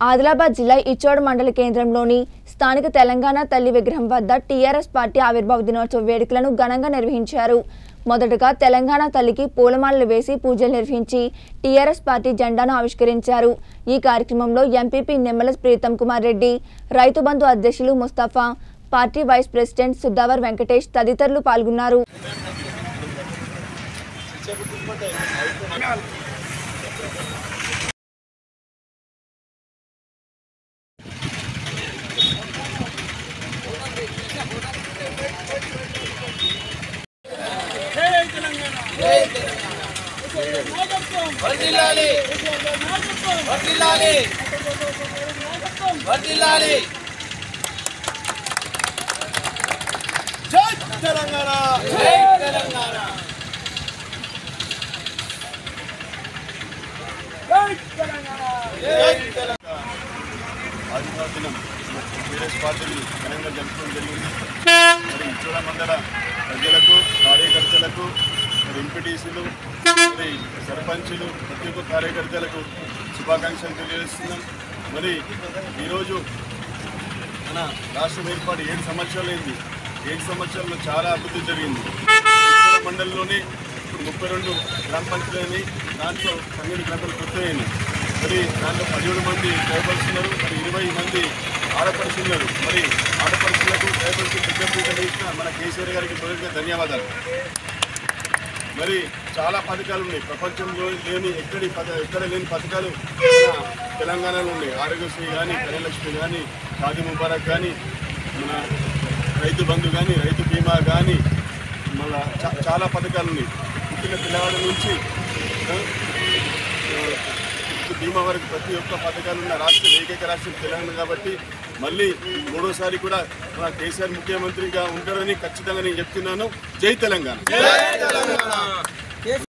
ఆదిలాబాద్ జిల్లా ఇచ్చోడ మండల కేంద్రంలోని స్థానిక తెలంగాణ తల్లి విగ్రహం వద్ద టీఆర్ఎస్ పార్టీ ఆవిర్భావ దినోత్సవ వేడుకలను ఘనంగా నిర్వహించారు మొదటగా తెలంగాణ తల్లికి పూలమాలలు వేసి పూజలు నిర్వహించి టీఆర్ఎస్ పార్టీ జెండాను ఆవిష్కరించారు ఈ కార్యక్రమంలో ఎంపీపీ నిమ్మల ప్రీతం కుమార్ రెడ్డి రైతు బంధు అధ్యక్షులు Mustafa party vice president Suddavar Venkatesh తదితరులు పాల్గొన్నారు వర్ధిల్లాలి వర్ధిల్లాలి వర్ధిల్లాలి జై తెలంగాణ జై తెలంగాణ జై తెలంగాణ జై తెలంగాణ ఆదివాసీ దినం టీఆర్ఎస్ పార్టీని ఘనంగా జరుపుకోవడం జరిగింది మరి ఇచ్చోడ మండల ప్రజలకు కార్యకర్తలకు మరి ఎంపీటీసీలు మరి సర్పంచులు ప్రతి ఒక్క కార్యకర్తలకు శుభాకాంక్షలు తెలియజేస్తున్నాం మరి ఈరోజు మన రాష్ట్రం ఏర్పాటు ఏడు సంవత్సరాలైంది ఏడు సంవత్సరాల్లో చాలా అభివృద్ధి జరిగింది ఇచ్చోడ మండలంలోనే ఇప్పుడు ముప్పై రెండు గ్రామ పంచాయతీ దాంట్లో పన్నెండు గ్రామాలు కొత్తమైంది మరి దాంట్లో పదిహేడు మంది ట్రైబల్స్ ఉన్నారు మరి ఇరవై మంది ఆడపడుచు ఉన్నారు మరి ఆడపడుచులకు ట్రైబల్స్ పెద్దపీట ఇచ్చిన మన కేసీఆర్ గారికి మొదటిగా ధన్యవాదాలు మరి చాలా పథకాలు ఉన్నాయి ప్రపంచంలో లేని ఎక్కడి పథ ఎక్కడ లేని పథకాలు మన తెలంగాణలో ఉన్నాయి ఆరోగ్యశ్రీ కానీ కళ్యాణలక్ష్మి కానీ షాది ముబారక్ కానీ మన రైతు బంధు కానీ రైతు బీమా కానీ మళ్ళా చా- చాలా పథకాలు ఉన్నాయి పుట్టిన పిల్లవాడి నుంచి ఆ, ఆ, బీమా వరకు ప్రతి ఒక్క పథకాలు ఉన్న రాష్ట్రం ఏకైక రాష్ట్రం తెలంగాణ కాబట్టి మళ్ళీ మూడోసారి కూడా మన కేసీఆర్ ముఖ్యమంత్రిగా ఉంటారని ఖచ్చితంగా నేను చెప్తున్నాను జై తెలంగాణ